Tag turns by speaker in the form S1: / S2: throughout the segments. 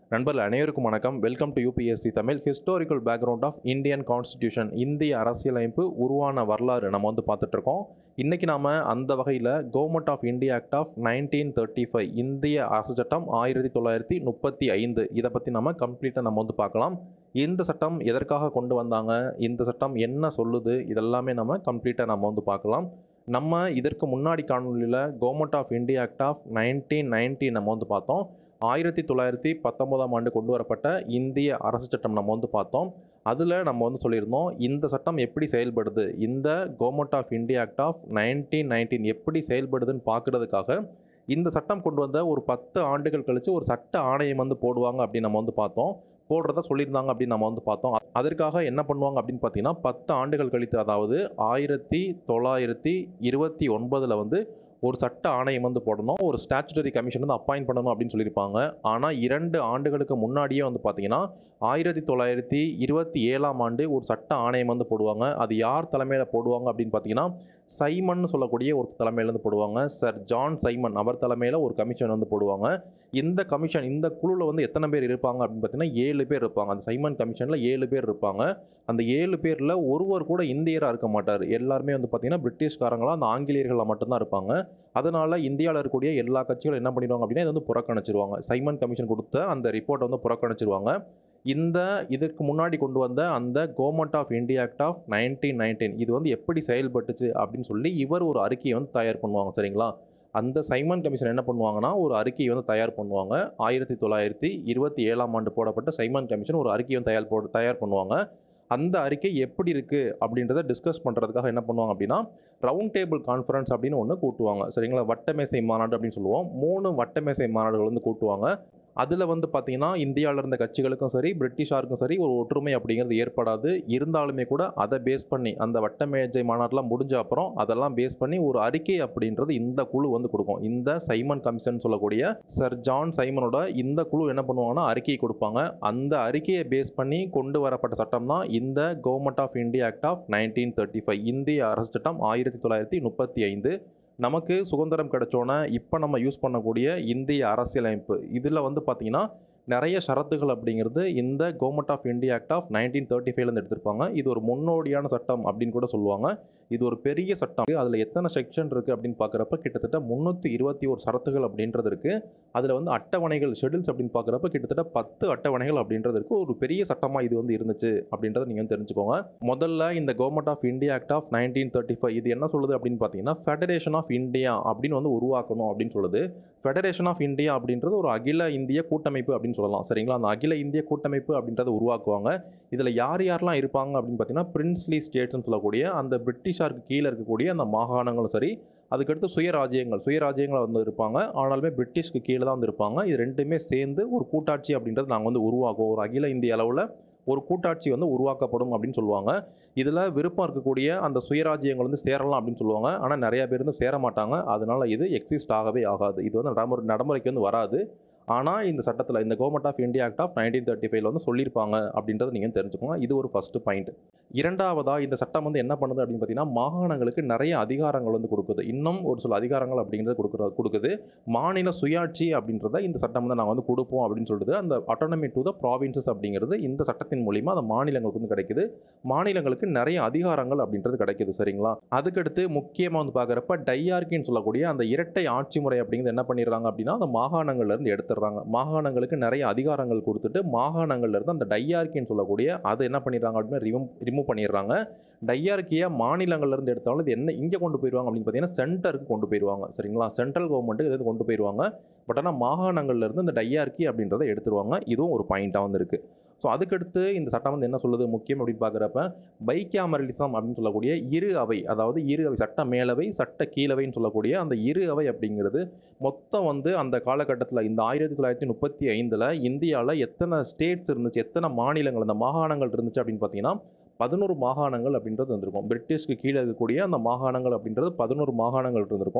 S1: நண்பர்கள் அனைவருக்கும் வணக்கம் welcome to UPSC Tamil historical background of Indian constitution இந்திய அரசியலமைப்பு உருவான வரலாறு நம்ம வந்து பார்த்துட்டு இருக்கோம் இன்னைக்கு நாம அந்த வகையில் government of India act of nineteen thirty five இந்திய அரசு சட்டம் ஆயிரத்தி தொள்ளாயிரத்தி முப்பத்தி ஐந்து இதை பற்றி நம்ம கம்ப்ளீட்டாக நம்ம வந்து பார்க்கலாம் இந்த சட்டம் எதற்காக கொண்டு வந்தாங்க இந்த சட்டம் என்ன சொல்லுது இதெல்லாமே நம்ம கம்ப்ளீட்டாக நம்ம வந்து பார்க்கலாம் நம்ம இதற்கு முன்னாடி காணொலியில் government of India act of nineteen ninety நம்ம வந்து பார்த்தோம் ஆயிரத்தி தொள்ளாயிரத்தி பத்தொன்பதாம் ஆண்டு கொண்டு வரப்பட்ட இந்திய அரசு சட்டம் நம்ம வந்து பார்த்தோம் அதில் நம்ம வந்து சொல்லியிருந்தோம் இந்த சட்டம் எப்படி செயல்படுது இந்த government of India act of nineteen nineteen எப்படி செயல்படுதுன்னு பார்க்குறதுக்காக இந்த சட்டம் கொண்டு வந்த ஒரு பத்து ஆண்டுகள் கழித்து ஒரு சட்ட ஆணையம் வந்து போடுவாங்க அப்படின்னு நம்ம வந்து பார்த்தோம் போடுறத சொல்லியிருந்தாங்க அப்படின்னு நம்ம வந்து பார்த்தோம் அதற்காக என்ன பண்ணுவாங்க அப்படின்னு பார்த்தீங்கன்னா பத்து ஆண்டுகள் கழித்து அதாவது ஆயிரத்தி தொள்ளாயிரத்தி இருபத்தி ஒன்பதில் வந்து ஒரு சட்ட ஆணையம் வந்து போடணும் ஒரு ஸ்டாச்சுட்டரி கமிஷன் வந்து அப்பாயிண்ட் பண்ணணும் அப்படின்னு சொல்லியிருப்பாங்க ஆனால் இரண்டு ஆண்டுகளுக்கு முன்னாடியே வந்து பார்த்தீங்கன்னா ஆயிரத்தி தொள்ளாயிரத்தி இருபத்தி ஏழாம் ஆண்டு ஒரு சட்ட ஆணையம் வந்து போடுவாங்க அது யார் தலைமையில் போடுவாங்க அப்படின்னு பார்த்தீங்கன்னா சைமன் சொல்லக்கூடிய ஒரு தலைமையிலேருந்து போடுவாங்க சர் ஜான் சைமன் அவர் தலைமையில் ஒரு கமிஷன் வந்து போடுவாங்க இந்த கமிஷன் இந்த குழுவில் வந்து எத்தனை பேர் இருப்பாங்க அப்படின்னு பார்த்தீங்கன்னா ஏழு பேர் இருப்பாங்க அந்த சைமன் கமிஷனில் ஏழு பேர் இருப்பாங்க அந்த ஏழு பேரில் ஒருவர் கூட இந்தியராக இருக்க மாட்டார் எல்லாருமே வந்து பார்த்தீங்கன்னா பிரிட்டிஷ்காரங்களாக அந்த ஆங்கிலேயர்களாக மட்டும்தான் இருப்பாங்க அதனால் இந்தியாவில் இருக்கக்கூடிய எல்லா கட்சிகளும் என்ன பண்ணிடுவாங்க அப்படின்னா இதை வந்து புறக்கணிச்சிருவாங்க சைமன் கமிஷன் கொடுத்த அந்த ரிப்போர்ட்டை வந்து புறக்கணிச்சிருவாங்க இந்த இதற்கு முன்னாடி கொண்டு வந்த அந்த government of India act of nineteen nineteen இது வந்து எப்படி செயல்பட்டுச்சு அப்படின்னு சொல்லி இவர் ஒரு அறிக்கையை வந்து தயார் பண்ணுவாங்க சரிங்களா அந்த சைமன் கமிஷன் என்ன பண்ணுவாங்கன்னா ஒரு அறிக்கையை வந்து தயார் பண்ணுவாங்க ஆயிரத்தி தொள்ளாயிரத்தி இருபத்தி ஏழாம் ஆண்டு போடப்பட்ட சைமன் கமிஷன் ஒரு அறிக்கையை வந்து தயார் போடு தயார் பண்ணுவாங்க அந்த அறிக்கை எப்படி இருக்குது அப்படின்றத டிஸ்கஸ் பண்ணுறதுக்காக என்ன பண்ணுவாங்க அப்படின்னா ரவுண்ட் டேபிள் கான்ஃபரன்ஸ் அப்படின்னு ஒன்று கூட்டுவாங்க சரிங்களா வட்டமேசை மாநாடு அப்படின்னு சொல்லுவோம் மூணு வட்டமேசை மாநாடுகள் வந்து கூட்டுவாங்க அதில் வந்து பார்த்தீங்கன்னா இந்தியாவில் இருந்த கட்சிகளுக்கும் சரி பிரிட்டிஷாருக்கும் சரி ஒரு ஒற்றுமை அப்படிங்கிறது ஏற்படாது இருந்தாலுமே கூட அதை பேஸ் பண்ணி அந்த வட்டமேஜை மாநாடுலாம் முடிஞ்ச அப்புறம் அதெல்லாம் பேஸ் பண்ணி ஒரு அறிக்கை அப்படின்றது இந்த குழு வந்து கொடுக்கும் இந்த சைமன் கமிஷன் சொல்லக்கூடிய சர் ஜான் சைமனோட இந்த குழு என்ன பண்ணுவாங்கன்னா அறிக்கை கொடுப்பாங்க அந்த அறிக்கையை பேஸ் பண்ணி கொண்டு வரப்பட்ட சட்டம் தான் இந்த government of India act of nineteen thirty five இந்திய அரசு சட்டம் ஆயிரத்தி தொள்ளாயிரத்தி முப்பத்தி ஐந்து நமக்கு சுதந்திரம் கிடைச்சோன்னே இப்போ நம்ம யூஸ் பண்ணக்கூடிய இந்திய அரசியலமைப்பு இதில் வந்து பார்த்திங்கன்னா நிறைய ஷரத்துகள் அப்படிங்கிறது இந்த government of India act of nineteen thirty ஃபைவ்லேருந்து எடுத்திருப்பாங்க இது ஒரு முன்னோடியான சட்டம் அப்படின்னு கூட சொல்லுவாங்க இது ஒரு பெரிய சட்டம் அதில் எத்தனை செக்ஷன் இருக்குது அப்படின்னு பார்க்குறப்ப கிட்டத்தட்ட முந்நூற்றி இருபத்தி ஒரு சரத்துகள் அப்படின்றது இருக்குது அதில் வந்து அட்டவணைகள் ஷெடியூல்ஸ் அப்படின்னு பார்க்குறப்ப கிட்டத்தட்ட பத்து அட்டவணைகள் அப்படின்றது இருக்குது ஒரு பெரிய சட்டமாக இது வந்து இருந்துச்சு அப்படின்றத நீங்கள் வந்து தெரிஞ்சுக்கோங்க முதல்ல இந்த government of India act of nineteen thirty five இது என்ன சொல்லுது அப்படின்னு பார்த்தீங்கன்னா ஃபெடரேஷன் ஆஃப் இந்தியா அப்படின்னு வந்து உருவாக்கணும் அப்படின்னு சொல்லுது ஃபெடரேஷன் ஆஃப் இந்தியா அப்படின்றது ஒரு அகில இந்திய கூட்டமைப்பு அப்படின்னு சொல்லலாம் சரிங்களா அந்த அகில இந்திய கூட்டமைப்பு அப்படின்றத உருவாக்குவாங்க இதில் யார் யாரெல்லாம் இருப்பாங்க அப்படின்னு பார்த்தீங்கன்னா பிரின்ஸ்லி ஸ்டேட்ஸ்னு சொல்லக்கூடிய அந்த பிரிட்டிஷாருக்கு கீழே இருக்கக்கூடிய அந்த மாகாணங்களும் சரி அதுக்கடுத்து சுயராஜ்யங்கள் சுயராஜ்யங்கள் வந்து இருப்பாங்க ஆனாலுமே பிரிட்டிஷ்க்கு கீழே தான் வந்து இருப்பாங்க இது ரெண்டுமே சேர்ந்து ஒரு கூட்டாட்சி அப்படின்றது நாங்கள் வந்து உருவாக்குவோம் ஒரு அகில இந்திய அளவில் ஒரு கூட்டாட்சி வந்து உருவாக்கப்படும் அப்படின்னு சொல்லுவாங்க இதில் விருப்பம் இருக்கக்கூடிய அந்த சுயராஜ்யங்கள் வந்து சேரலாம் அப்படின்னு சொல்லுவாங்க ஆனால் நிறைய பேர் வந்து சேர மாட்டாங்க அதனால் இது எக்ஸிஸ்ட் ஆகவே ஆகாது இது வந்து நடைமுறை நடைமுறைக்கு வந்து வராது ஆனால் இந்த சட்டத்தில் இந்த government of India act of nineteen thirty ஃபைவ்ல வந்து சொல்லியிருப்பாங்க அப்படின்றத நீங்கள் தெரிஞ்சுக்கோங்க இது ஒரு ஃபஸ்ட்டு பாயிண்ட் இரண்டாவதாக இந்த சட்டம் வந்து என்ன பண்ணுது அப்படின்னு பார்த்தீங்கன்னா மாகாணங்களுக்கு நிறைய அதிகாரங்கள் வந்து கொடுக்குது இன்னும் ஒரு சில அதிகாரங்கள் அப்படிங்கிறத கொடுக்குற கொடுக்குது மாநில சுயாட்சி அப்படின்றத இந்த சட்டம் வந்து நாங்கள் வந்து கொடுப்போம் அப்படின்னு சொல்லிட்டு அந்த அட்டானமி டு த ப்ராவின்சஸ் அப்படிங்கிறது இந்த சட்டத்தின் மூலிமா அந்த மாநிலங்களுக்கு வந்து கிடைக்குது மாநிலங்களுக்கு நிறைய அதிகாரங்கள் அப்படின்றது கிடைக்குது சரிங்களா அதுக்கடுத்து முக்கியமாக வந்து பார்க்குறப்ப டையார்கின்னு சொல்லக்கூடிய அந்த இரட்டை ஆட்சி முறை அப்படிங்கிறது என்ன பண்ணிடுறாங்க அப்படின்னா அந்த மாகாணங்கள்ல இருந்து எடுத்துடுறாங்க மாகாணங்களுக்கு நிறைய அதிகாரங்கள் கொடுத்துட்டு மாகாணங்கள்ல இருந்து அந்த டையார்கின்னு சொல்லக்கூடிய அதை என்ன பண்ணிடுறாங்க அப்படின்னா ரிமூவ் ரிமூவ் பண்ணிடுறாங்க டையார்கியை மாநிலங்கள்ல இருந்து எடுத்தாலும் இது என்ன இங்கே கொண்டு போயிடுவாங்க அப்படின்னு பார்த்தீங்கன்னா சென்டருக்கு கொண்டு போயிடுவாங்க சரிங்களா சென்ட்ரல் கவர்மெண்ட்டுக்கு இதை கொண்டு போயிடுவாங்க பட் ஆனால் மாகாணங்கள்ல இருந்து இந்த டையார்கி அப்படின்றத எடுத்துருவாங்க இதுவும் ஒரு பாயிண்ட்டாக வந்து இருக்குது ஸோ அதுக்கடுத்து இந்த சட்டம் வந்து என்ன சொல்லுது முக்கியம் அப்படின்னு பார்க்குறப்ப பைக்காமரலிசம் அப்படின்னு சொல்லக்கூடிய இரு அவை அதாவது இரு அவை சட்ட மேலவை சட்ட கீழவைன்னு சொல்லக்கூடிய அந்த இரு அவை அப்படிங்கிறது மொத்தம் வந்து அந்த காலகட்டத்தில் இந்த ஆயிரத்தி தொள்ளாயிரத்தி முப்பத்தி ஐந்தில் இந்தியாவில் எத்தனை ஸ்டேட்ஸ் இருந்துச்சு எத்தனை மாநிலங்கள் அந்த மாகாணங்கள் இருந்துச்சு அப்படின்னு பார்த்தீங்கன்னா பதினோரு மாகாணங்கள் அப்படின்றது வந்திருக்கும் பிரிட்டிஷ்க்கு கீழே இருக்கக்கூடிய அந்த மாகாணங்கள் அப்படின்றது பதினோரு மாகாணங்கள் இருந்திருக்கும்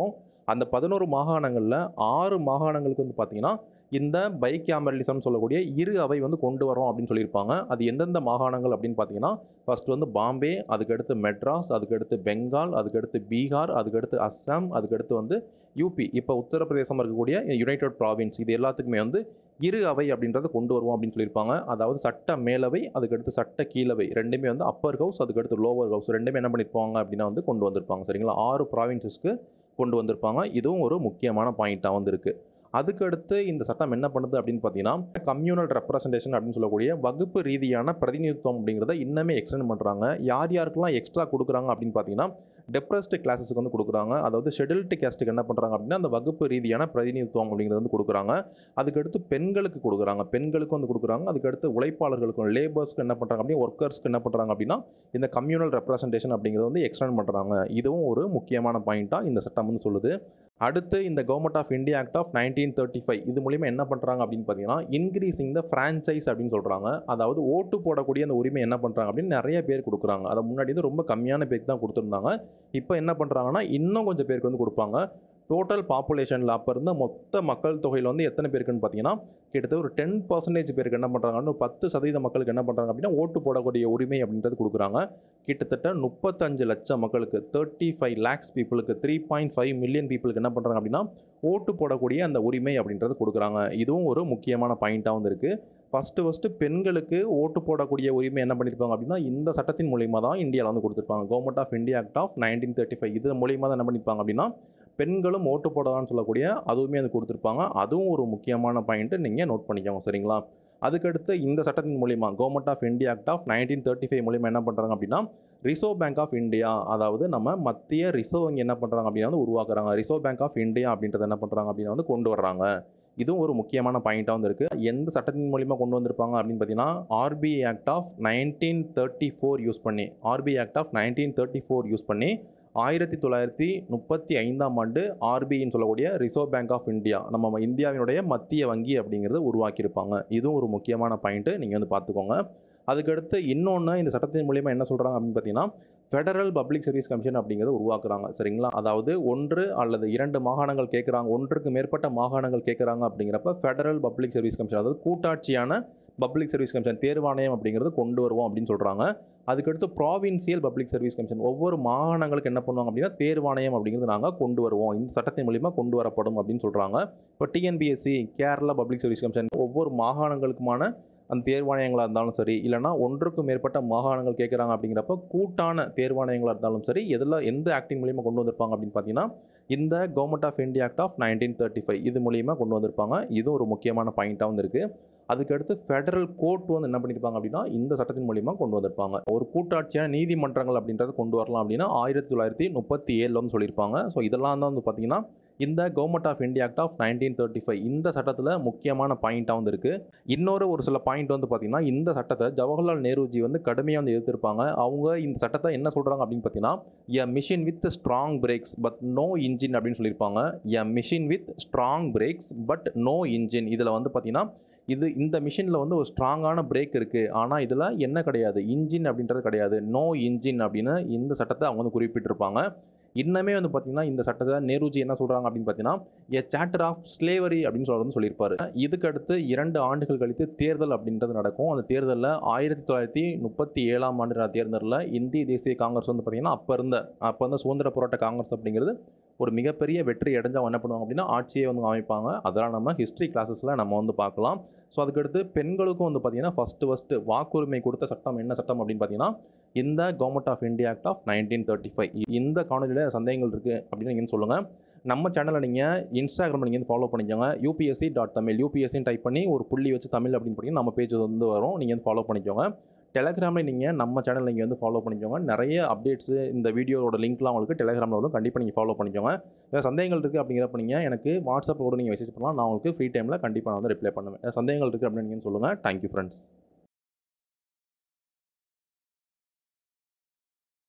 S1: அந்த பதினோரு மாகாணங்களில் ஆறு மாகாணங்களுக்கு வந்து பார்த்தீங்கன்னா இந்த பைகேமரலிசம் சொல்லக்கூடிய இரு அவை வந்து கொண்டு வரோம் அப்படின்னு சொல்லியிருப்பாங்க அது எந்தெந்த மாகாணங்கள் அப்படின்னு பார்த்தீங்கன்னா ஃபர்ஸ்ட் வந்து பாம்பே அதுக்கடுத்து மெட்ராஸ் அதுக்கடுத்து பெங்கால் அதுக்கடுத்து பீகார் அதுக்கடுத்து அஸ்ஸாம் அதுக்கடுத்து வந்து யூபி இப்போ உத்தரப்பிரதேசம் இருக்கக்கூடிய யுனைடெட் ப்ராவின்ஸ் இது எல்லாத்துக்குமே வந்து இரு அவை அப்படின்றத கொண்டு வருவோம் அப்படின்னு சொல்லியிருப்பாங்க அதாவது சட்ட மேலவை அதுக்கடுத்து சட்ட கீழவை ரெண்டுமே வந்து அப்பர் ஹவுஸ் அதுக்கடுத்து லோவர் ஹவுஸ் ரெண்டுமே என்ன பண்ணியிருப்பாங்க அப்படின்னா வந்து கொண்டு வந்திருப்பாங்க சரிங்களா ஆறு ப்ராவின்சஸ்க்கு கொண்டு வந்திருப்பாங்க இதுவும் ஒரு முக்கியமான பாயிண்ட்டாக வந்து இருக்குது அதுக்கடுத்து இந்த சட்டம் என்ன பண்ணுது அப்படின்னு பார்த்தீங்கன்னா கம்யூனல் ரெப்ரசன்டேஷன் அப்படின்னு சொல்லக்கூடிய வகுப்பு ரீதியான பிரதிநிதித்துவம் அப்படிங்கிறத இன்னமே எக்ஸ்டெண்ட் பண்ணுறாங்க யார் யாருக்கெல்லாம் எக்ஸ்ட்ரா கொடுக்குறாங்க அப்படின்னு பார்த்தீங்கன்னா டெப்ரஸ்டு கிளாஸஸ்க்கு வந்து கொடுக்குறாங்க அதாவது ஷெடியூல்டு கேஸ்ட்டுக்கு என்ன பண்ணுறாங்க அப்படின்னா அந்த வகுப்பு ரீதியான பிரதிநிதித்துவம் அப்படிங்கிறது வந்து கொடுக்குறாங்க அதுக்கடுத்து பெண்களுக்கு கொடுக்குறாங்க பெண்களுக்கு வந்து கொடுக்குறாங்க அதுக்கடுத்து உழைப்பாளர்களுக்கும் லேபர்ஸ்க்கு என்ன பண்ணுறாங்க அப்படின்னா ஒர்க்கர்ஸ்க்கு என்ன பண்ணுறாங்க அப்படின்னா இந்த கம்யூனல் ரெப்ரசன்டேஷன் அப்படிங்கிறத வந்து எக்ஸ்டெண்ட் பண்ணுறாங்க இதுவும் ஒரு முக்கியமான பாயிண்ட்டாக இந்த சட்டம் வந்து சொல்லுது அடுத்து இந்த government of India act of nineteen thirty five இது மூலிமா என்ன பண்ணுறாங்க அப்படின்னு பார்த்தீங்கன்னா இன்க்ரீசிங் த ஃப்ரான்ச்சைஸ் அப்படின்னு சொல்கிறாங்க அதாவது ஓட்டு போடக்கூடிய அந்த உரிமை என்ன பண்ணுறாங்க அப்படின்னு நிறைய பேர் கொடுக்குறாங்க அதை முன்னாடி வந்து ரொம்ப கம்மியான பேருக்கு தான் கொடுத்துருந்தாங்க இப்போ என்ன பண்ணுறாங்கன்னா இன்னும் கொஞ்சம் பேருக்கு வந்து கொடுப்பாங்க டோட்டல் பாப்புலேஷனில் அப்போ இருந்த மொத்த மக்கள் தொகையில் வந்து எத்தனை பேருக்குன்னு பார்த்தீங்கன்னா கிட்டத்தட்ட ஒரு டென் பர்சன்டேஜ் பேருக்கு என்ன பண்ணுறாங்கன்னு ஒரு பத்து சதவீத மக்களுக்கு என்ன பண்ணுறாங்க அப்படின்னா ஓட்டு போடக்கூடிய உரிமை அப்படின்றது கொடுக்குறாங்க கிட்டத்தட்ட முப்பத்தஞ்சு லட்சம் மக்களுக்கு தேர்ட்டி ஃபைவ் லேக்ஸ் பீப்புளுக்கு த்ரீ பாயிண்ட் ஃபைவ் மில்லியன் பீப்புளுக்கு என்ன பண்ணுறாங்க அப்படின்னா ஓட்டு போடக்கூடிய அந்த உரிமை அப்படின்றது கொடுக்குறாங்க இதுவும் ஒரு முக்கியமான பாயிண்ட்டாக வந்து இருக்குது ஃபஸ்ட்டு ஃபஸ்ட்டு பெண்களுக்கு ஓட்டு போடக்கூடிய உரிமை என்ன பண்ணியிருப்பாங்க அப்படின்னா இந்த சட்டத்தின் மூலியமாக தான் இந்தியாவில் வந்து கொடுத்துருப்பாங்க government of India act of nineteen thirty five இது மூலியமாக தான் என்ன பண்ணியிருப்பாங்க அப்படின்னா பெண்களும் ஓட்டு போடலாம்னு சொல்லக்கூடிய அதுவுமே அது கொடுத்துருப்பாங்க அதுவும் ஒரு முக்கியமான பாயிண்ட்டு நீங்கள் நோட் பண்ணிக்கோங்க சரிங்களா அதுக்கடுத்து இந்த சட்டத்தின் மூலிமா government of India act of nineteen thirty five மூலிமா என்ன பண்ணுறாங்க அப்படின்னா ரிசர்வ் பேங்க் ஆஃப் இந்தியா அதாவது நம்ம மத்திய ரிசர்வ் வங்கி என்ன பண்ணுறாங்க அப்படின்னா வந்து உருவாக்குறாங்க ரிசர்வ் பேங்க் ஆஃப் இந்தியா அப்படின்றத என்ன பண்ணுறாங்க அப்படின்னா வந்து கொண்டு வர்றாங்க இதுவும் ஒரு முக்கியமான பாயிண்ட்டாக வந்து இருக்குது எந்த சட்டத்தின் மூலிமா கொண்டு வந்திருப்பாங்க அப்படின்னு பார்த்தீங்கன்னா RBI act of nineteen thirty four use பண்ணி RBI act of nineteen thirty four use பண்ணி ஆயிரத்தி தொள்ளாயிரத்தி முப்பத்தி ஐந்தாம் ஆண்டு ஆர்பிஐன்னு சொல்லக்கூடிய ரிசர்வ் பேங்க் ஆஃப் இந்தியா நம்ம இந்தியாவினுடைய மத்திய வங்கி அப்படிங்கிறத உருவாக்கியிருப்பாங்க இதுவும் ஒரு முக்கியமான பாயிண்ட்டு நீங்கள் வந்து பார்த்துக்கோங்க அதுக்கடுத்து இன்னொன்று இந்த சட்டத்தின் மூலிமா என்ன சொல்கிறாங்க அப்படின்னு பார்த்தீங்கன்னா ஃபெடரல் பப்ளிக் சர்வீஸ் கமிஷன் அப்படிங்கிறத உருவாக்குறாங்க சரிங்களா அதாவது ஒன்று அல்லது இரண்டு மாகாணங்கள் கேட்குறாங்க ஒன்றுக்கு மேற்பட்ட மாகாணங்கள் கேட்குறாங்க அப்படிங்கிறப்ப ஃபெடரல் பப்ளிக் சர்வீஸ் கமிஷன் அதாவது கூட்டாட்சியான பப்ளிக் சர்வீஸ் கமிஷன் தேர்வாணையம் அப்படிங்கிறது கொண்டு வருவோம் அப்படின்னு சொல்கிறாங்க அதுக்கடுத்து ப்ராவின்சியல் பப்ளிக் சர்வீஸ் கமிஷன் ஒவ்வொரு மாகாணங்களுக்கு என்ன பண்ணுவாங்க அப்படின்னா தேர்வாணையம் அப்படிங்கிறது நாங்கள் கொண்டு வருவோம் இந்த சட்டத்தின் மூலிமா கொண்டு வரப்படும் அப்படின்னு சொல்கிறாங்க இப்போ TNPSC Kerala public service commission ஒவ்வொரு மாகாணங்களுக்குமான அந்த தேர்வாணையங்களாக இருந்தாலும் சரி இல்லைனா ஒன்றுக்கும் மேற்பட்ட மாகாணங்கள் கேட்குறாங்க அப்படிங்கிறப்ப கூட்டான தேர்வாணையங்களாக இருந்தாலும் சரி எதில் எந்த ஆக்டின் மூலியமாக கொண்டு வந்திருப்பாங்க அப்படின்னு பார்த்தீங்கன்னா இந்த government of India act of nineteen thirty five இது மூலியமாக கொண்டு வந்திருப்பாங்க இது ஒரு முக்கியமான பாயிண்ட்டாக வந்து இருக்குது அதுக்கடுத்து ஃபெடரல் கோர்ட் வந்து என்ன பண்ணியிருப்பாங்க அப்படின்னா இந்த சட்டத்தின் மூலியமாக கொண்டு வந்திருப்பாங்க ஒரு கூட்டாட்சியான நீதிமன்றங்கள் அப்படின்றத கொண்டு வரலாம் அப்படின்னா ஆயிரத்தி தொள்ளாயிரத்தி முப்பத்தி ஏழில் வந்து சொல்லியிருப்பாங்க ஸோ இதெல்லாம் தான் வந்து பார்த்தீங்கன்னா இந்த government of India act of nineteen thirty five இந்த சட்டத்தில் முக்கியமான பாயிண்ட்டாக வந்து இருக்குது இன்னொரு ஒரு சில பாயிண்ட் வந்து பார்த்தீங்கன்னா இந்த சட்டத்தை ஜவஹர்லால் நேருஜி வந்து கடுமையாக வந்து எதிர்த்திருப்பாங்க அவங்க இந்த சட்டத்தை என்ன சொல்கிறாங்க அப்படின்னு பார்த்தீங்கன்னா a machine with strong brakes but no engine அப்படின்னு சொல்லியிருப்பாங்க a machine with strong brakes but no engine இதில் வந்து பார்த்தீங்கன்னா இது இந்த மிஷினில் வந்து ஒரு ஸ்ட்ராங்கான பிரேக் இருக்குது ஆனால் இதில் என்ன கிடையாது இன்ஜின் அப்படின்றது கிடையாது நோ இன்ஜின் அப்படின்னு இந்த சட்டத்தை அவங்க வந்து குறிப்பிட்டிருப்பாங்க இன்னமே வந்து பார்த்தீங்கன்னா இந்த சட்டத்தை நேருஜி என்ன சொல்கிறாங்க அப்படின்னு பார்த்தீங்கன்னா எ சாப்டர் ஆஃப் ஸ்லேவரி அப்படின்னு சொல்றது சொல்லியிருப்பாரு இதுக்கு அடுத்து இரண்டு ஆண்டுகள் கழித்து தேர்தல் அப்படின்றது நடக்கும் அந்த தேர்தலில் ஆயிரத்தி தொள்ளாயிரத்தி முப்பத்தி ஏழாம் ஆண்டு நடந்த தேர்தலில் இந்திய தேசிய காங்கிரஸ் வந்து பார்த்தீங்கன்னா அப்போ இருந்த அப்போ இருந்த சுதந்திர போராட்ட காங்கிரஸ் அப்படிங்கிறது ஒரு மிகப்பெரிய வெற்றி அடைஞ்சு அவங்க என்ன பண்ணுவாங்க அப்படின்னா ஆட்சியை வந்து அமைப்பாங்க அதெல்லாம் நம்ம ஹிஸ்ட்ரி கிளாஸஸில் நம்ம வந்து பார்க்கலாம் ஸோ அதுக்கடுத்து பெண்களுக்கும் வந்து பார்த்தீங்கன்னா ஃபஸ்ட்டு ஃபஸ்ட்டு வாக்குரிமை கொடுத்த சட்டம் என்ன சட்டம் அப்படின்னு பார்த்தீங்கன்னா இந்த government of India act of nineteen thirty five இந்த காணொலியில் சந்தேகங்கள் இருக்குது அப்படின்னு நீங்கள் சொல்லுங்கள் நம்ம சேனலை நீங்கள் இன்ஸ்டாகிராமில் நீங்கள் ஃபாலோ பண்ணிக்கோங்க யூபிஎஸ்சி டாட் தமிழ் யூபிஎஸ்சின்னு டைப் பண்ணி ஒரு புள்ளி வச்சு தமிழ் அப்படின்னு பண்ணி நம்ம பேஜ் வந்து வரும் நீங்கள் வந்து ஃபாலோ பண்ணிக்கோங்க டெலகிராமில் நீங்கள் நம்ம சேனல் நீங்கள் வந்து ஃபாலோ பண்ணிக்கோங்க நிறைய அப்டேட்ஸு இந்த வீடியோவோட லிங்க்லாம் உங்களுக்கு டெலகிராமில் வரும் கண்டிப்பாக நீங்கள் ஃபாலோ பண்ணிக்கோங்க ஏதாவது சந்தேகங்கள் இருக்குது அப்படிங்கிறப்ப நீங்கள் எனக்கு வாட்ஸ்அப்பில் கூட நீங்கள் மெசேஜ் பண்ணலாம் நான் உங்களுக்கு ஃப்ரீ டைமில் கண்டிப்பாக நான் வந்து ரிப்ளை பண்ணுவேன் ஏதாவது சந்தேகங்கள் இருக்குது அப்படின்னு நீங்கள் சொல்லுங்கள் தேங்க்யூ ஃப்ரெண்ட்ஸ்